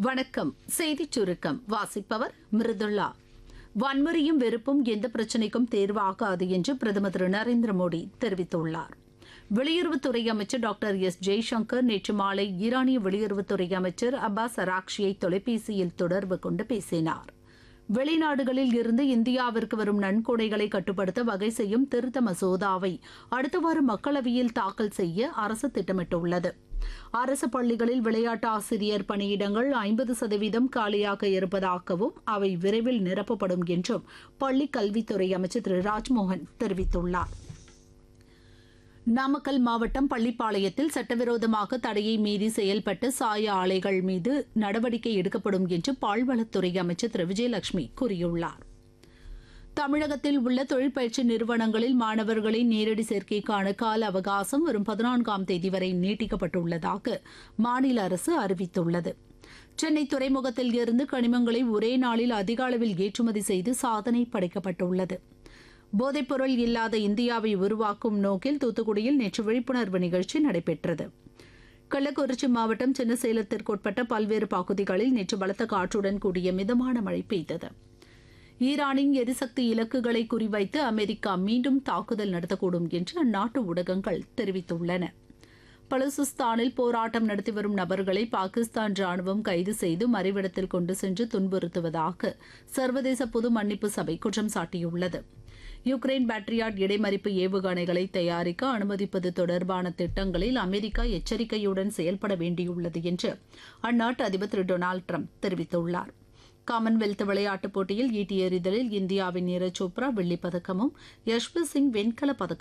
வணக்கம் செய்திச் சுருக்கம் வாசிப்பவர் மிருதுளா வன்முறையும் வெறுப்பும் எந்த பிரச்சினைக்கும் தேர்வாகாது என்று பிரதமர் திரு நரேந்திர மோடி தெரிவித்துள்ளார் வெளியுறவுத்துறை அமைச்சர் டாக்டர் எஸ் ஜெய்சங்கர் நேற்று மாலை ஈரானிய வெளியுறவுத்துறை அமைச்சர் அப்பாஸ் அராக்ஷியை தொலைபேசியில் தொடர்பு கொண்டு பேசினார் வெளிநாடுகளில் இருந்து இந்தியாவிற்கு வரும் நன்கொடைகளை கட்டுப்படுத்த வகை செய்யும் திருத்த மசோதாவை அடுத்த வாரம் மக்களவையில் தாக்கல் செய்ய அரசு திட்டமிட்டுள்ளது அரசு பள்ளிகளில் விளையாட்டு ஆசிரியர் பணியிடங்கள் ஐம்பது சதவீதம் காலியாக இருப்பதாகவும் அவை விரைவில் நிரப்பப்படும் என்றும் பள்ளிக் கல்வித்துறை அமைச்சர் திரு ராஜ்மோகன் தெரிவித்துள்ளார் நாமக்கல் மாவட்டம் பள்ளிப்பாளையத்தில் சட்டவிரோதமாக தடையை மீறி செயல்பட்ட சாய ஆலைகள் மீது நடவடிக்கை எடுக்கப்படும் என்று பால்வளத்துறை அமைச்சர் திரு விஜயலட்சுமி கூறியுள்ளார் தமிழகத்தில் உள்ள தொழிற்பயிற்சி நிறுவனங்களில் மாணவர்களின் நேரடி சேர்க்கைக்கான கால அவகாசம் வரும் பதினான்காம் தேதி வரை நீட்டிக்கப்பட்டுள்ளதாக மாநில அரசு அறிவித்துள்ளது சென்னை துறைமுகத்தில் இருந்து கனிமங்களை ஒரே நாளில் அதிக அளவில் ஏற்றுமதி செய்து சாதனை படைக்கப்பட்டுள்ளது போதைப்பொருள் இல்லாத இந்தியாவை உருவாக்கும் நோக்கில் தூத்துக்குடியில் நேற்று விழிப்புணர்வு நிகழ்ச்சி நடைபெற்றது கள்ளக்குறிச்சி மாவட்டம் சின்னசேலத்திற்குட்பட்ட பல்வேறு பகுதிகளில் நேற்று பலத்த காற்றுடன் கூடிய மிதமான மழை பெய்தது ஈரானின் எரிசக்தி இலக்குகளை குறிவைத்து அமெரிக்கா மீண்டும் தாக்குதல் நடத்தக்கூடும் என்று அந்நாட்டு ஊடகங்கள் தெரிவித்துள்ளன பலுசிஸ்தானில் போராட்டம் நடத்தி வரும் நபர்களை பாகிஸ்தான் ராணுவம் கைது செய்து மறைவிடத்தில் கொண்டு சென்று துன்புறுத்துவதாக சர்வதேச பொது மன்னிப்பு சபை குற்றம் சாட்டியுள்ளது யுக்ரைன் பேட்ரியாட் இடைமறிப்பு ஏவுகணைகளை தயாரிக்க அனுமதிப்பது தொடர்பான திட்டங்களில் அமெரிக்கா எச்சரிக்கையுடன் செயல்பட வேண்டியுள்ளது என்று அந்நாட்டு அதிபர் திரு டொனால்டு ட்ரம்ப் தெரிவித்துள்ளார் காமன்வெல்த் விளையாட்டுப் போட்டியில் ஈட்டி எறிதலில் இந்தியாவின் நீரஜ் சோப்ரா வெள்ளிப் பதக்கமும் யஷ்வந்த் சிங் வெண்கலப் பதக்கம்